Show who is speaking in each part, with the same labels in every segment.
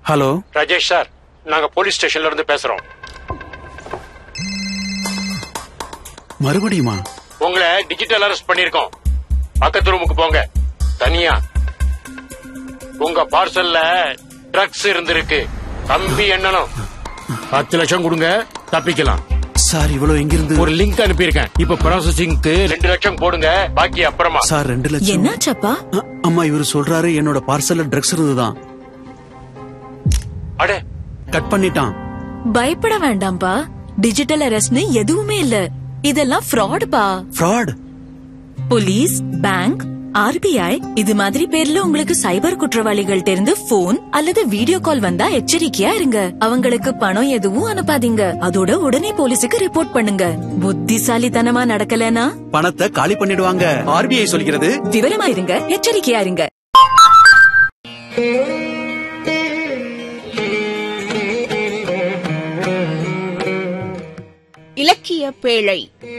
Speaker 1: hello
Speaker 2: Rajesh sir நாங்க police ஸ்டேஷன்ல இருந்து பேசுறோம்
Speaker 1: மறுபடியுமா
Speaker 2: உங்களை டிஜிட்டல் அரெஸ்ட் பண்ணிருக்கோம் பக்கத்து ரூமுக்கு போங்க தனியா உங்க பார்சல்ல ட்ரக்ஸ் இருந்திருக்கு கம்பி எண்ணணும் பத்து லட்சம் கொடுங்க தப்பிக்கலாம்
Speaker 1: சார் இவ்வளவு எங்கிருந்து
Speaker 2: ஒரு லிங்க் அனுப்பியிருக்கேன் இப்ப ப்ராசஸிங்க்கு ரெண்டு லட்சம் போடுங்க பாக்கி அப்புறமா
Speaker 1: சார் ரெண்டு லட்சம்
Speaker 3: என்னாச்சப்பா
Speaker 1: அ- அம்மா இவரு சொல்றாரு என்னோட பார்சல்ல ட்ரக்ஸ் இருந்துதான்
Speaker 2: அடே
Speaker 1: கட் பண்ணிட்டான்
Speaker 3: பயப்பட வேண்டாம்ப்பா டிஜிட்டல் அரெஸ்ட்னு எதுவுமே இல்ல இதெல்லாம் ஃப்ராடுப்பா
Speaker 1: ஃப்ராட்
Speaker 3: போலீஸ் பேங்க் ஆர்பிஐ இது மாதிரி பேர்ல உங்களுக்கு சைபர் குற்றவாளிகள் இருந்து போன் அல்லது வீடியோ கால் வந்தா எச்சரிக்கையா இருங்க அவங்களுக்கு பணம் எதுவும் அனுப்பாதீங்க அதோட உடனே போலீஸுக்கு ரிப்போர்ட் பண்ணுங்க புத்திசாலித்தனமா நடக்கலனா
Speaker 1: பணத்தை காலி பண்ணிடுவாங்க ஆர்பிஐ சொல்கிறது
Speaker 3: விவரமா இருங்க எச்சரிக்கையா இருங்க
Speaker 4: இலக்கிய பேழை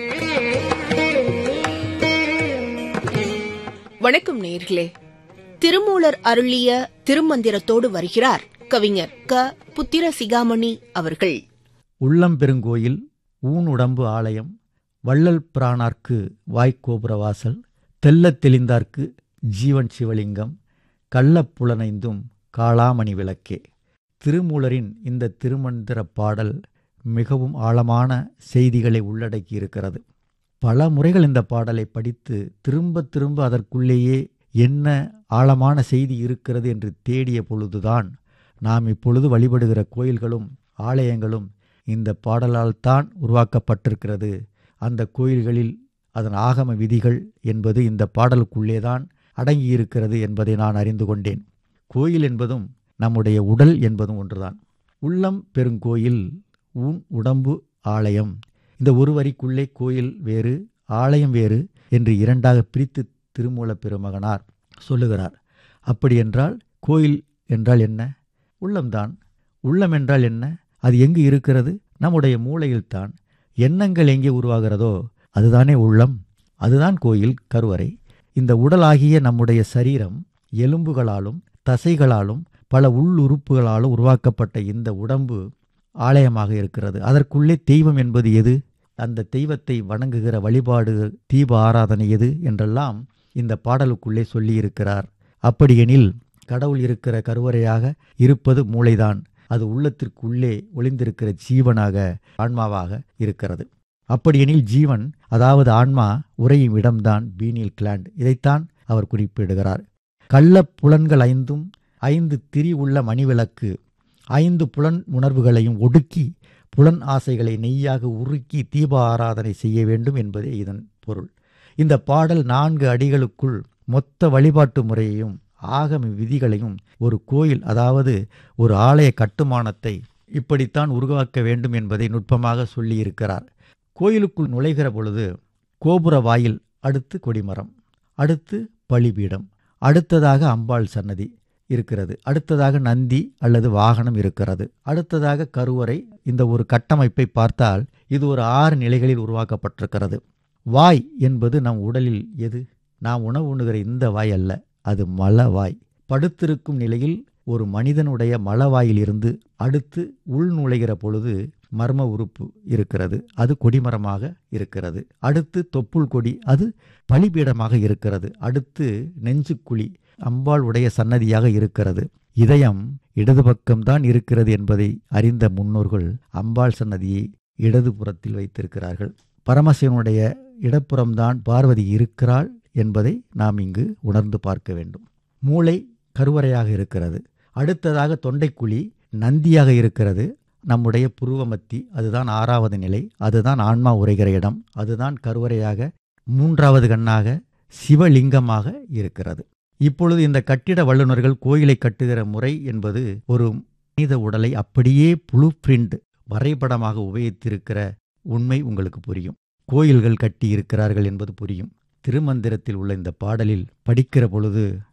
Speaker 4: வணக்கம் நேர்களே திருமூலர் அருளிய திருமந்திரத்தோடு வருகிறார் கவிஞர் க புத்திர சிகாமணி அவர்கள்
Speaker 5: உள்ளம் பெருங்கோயில் ஊன் உடம்பு ஆலயம் வள்ளல் பிரானார்க்கு வாய்க்கோபுர வாசல் தெள்ளத் தெளிந்தார்க்கு ஜீவன் சிவலிங்கம் கள்ளப் புலனைந்தும் காளாமணி விளக்கே திருமூலரின் இந்த திருமந்திர பாடல் மிகவும் ஆழமான செய்திகளை உள்ளடக்கி இருக்கிறது பல முறைகள் இந்த பாடலை படித்து திரும்ப திரும்ப அதற்குள்ளேயே என்ன ஆழமான செய்தி இருக்கிறது என்று தேடிய பொழுதுதான் நாம் இப்பொழுது வழிபடுகிற கோயில்களும் ஆலயங்களும் இந்த பாடலால் தான் உருவாக்கப்பட்டிருக்கிறது அந்த கோயில்களில் அதன் ஆகம விதிகள் என்பது இந்த பாடலுக்குள்ளே தான் அடங்கியிருக்கிறது என்பதை நான் அறிந்து கொண்டேன் கோயில் என்பதும் நம்முடைய உடல் என்பதும் ஒன்றுதான் உள்ளம் பெருங்கோயில் ஊன் உடம்பு ஆலயம் இந்த ஒரு வரிக்குள்ளே கோயில் வேறு ஆலயம் வேறு என்று இரண்டாக பிரித்து திருமூலப் பெருமகனார் சொல்லுகிறார் அப்படி என்றால் கோயில் என்றால் என்ன உள்ளம்தான் உள்ளம் என்றால் என்ன அது எங்கு இருக்கிறது நம்முடைய மூளையில்தான் எண்ணங்கள் எங்கே உருவாகிறதோ அதுதானே உள்ளம் அதுதான் கோயில் கருவறை இந்த உடலாகிய நம்முடைய சரீரம் எலும்புகளாலும் தசைகளாலும் பல உள்ளுறுப்புகளாலும் உருவாக்கப்பட்ட இந்த உடம்பு ஆலயமாக இருக்கிறது அதற்குள்ளே தெய்வம் என்பது எது அந்த தெய்வத்தை வணங்குகிற வழிபாடு தீப ஆராதனை எது என்றெல்லாம் இந்த பாடலுக்குள்ளே சொல்லியிருக்கிறார் அப்படியெனில் கடவுள் இருக்கிற கருவறையாக இருப்பது மூளைதான் அது உள்ளத்திற்குள்ளே ஒளிந்திருக்கிற ஜீவனாக ஆன்மாவாக இருக்கிறது அப்படியெனில் ஜீவன் அதாவது ஆன்மா உறையும் இடம்தான் பீனியல் கிளாண்ட் இதைத்தான் அவர் குறிப்பிடுகிறார் கள்ளப் புலன்கள் ஐந்தும் ஐந்து திரி உள்ள மணிவிளக்கு ஐந்து புலன் உணர்வுகளையும் ஒடுக்கி புலன் ஆசைகளை நெய்யாக உருக்கி தீப ஆராதனை செய்ய வேண்டும் என்பதே இதன் பொருள் இந்த பாடல் நான்கு அடிகளுக்குள் மொத்த வழிபாட்டு முறையையும் ஆகம விதிகளையும் ஒரு கோயில் அதாவது ஒரு ஆலய கட்டுமானத்தை இப்படித்தான் உருவாக்க வேண்டும் என்பதை நுட்பமாக சொல்லியிருக்கிறார் கோயிலுக்குள் நுழைகிற பொழுது கோபுர வாயில் அடுத்து கொடிமரம் அடுத்து பலிபீடம் அடுத்ததாக அம்பாள் சன்னதி இருக்கிறது அடுத்ததாக நந்தி அல்லது வாகனம் இருக்கிறது அடுத்ததாக கருவறை இந்த ஒரு கட்டமைப்பை பார்த்தால் இது ஒரு ஆறு நிலைகளில் உருவாக்கப்பட்டிருக்கிறது வாய் என்பது நம் உடலில் எது நாம் உணவு உண்ணுகிற இந்த வாய் அல்ல அது மலவாய் படுத்திருக்கும் நிலையில் ஒரு மனிதனுடைய மலவாயிலிருந்து அடுத்து உள் நுழைகிற பொழுது மர்ம உறுப்பு இருக்கிறது அது கொடிமரமாக இருக்கிறது அடுத்து தொப்புள் கொடி அது பலிபீடமாக இருக்கிறது அடுத்து நெஞ்சுக்குழி அம்பாள் உடைய சன்னதியாக இருக்கிறது இதயம் இடது பக்கம்தான் இருக்கிறது என்பதை அறிந்த முன்னோர்கள் அம்பாள் சன்னதியை இடது புறத்தில் வைத்திருக்கிறார்கள் பரமசிவனுடைய இடப்புறம்தான் பார்வதி இருக்கிறாள் என்பதை நாம் இங்கு உணர்ந்து பார்க்க வேண்டும் மூளை கருவறையாக இருக்கிறது அடுத்ததாக தொண்டைக்குழி நந்தியாக இருக்கிறது நம்முடைய புருவமத்தி அதுதான் ஆறாவது நிலை அதுதான் ஆன்மா உரைகிற இடம் அதுதான் கருவறையாக மூன்றாவது கண்ணாக சிவலிங்கமாக இருக்கிறது இப்பொழுது இந்த கட்டிட வல்லுநர்கள் கோயிலை கட்டுகிற முறை என்பது ஒரு மனித உடலை அப்படியே ப்ளூ பிரிண்ட் வரைபடமாக உபயோகித்திருக்கிற உண்மை உங்களுக்கு புரியும் கோயில்கள் கட்டி இருக்கிறார்கள் என்பது புரியும் திருமந்திரத்தில் உள்ள இந்த பாடலில் படிக்கிற பொழுது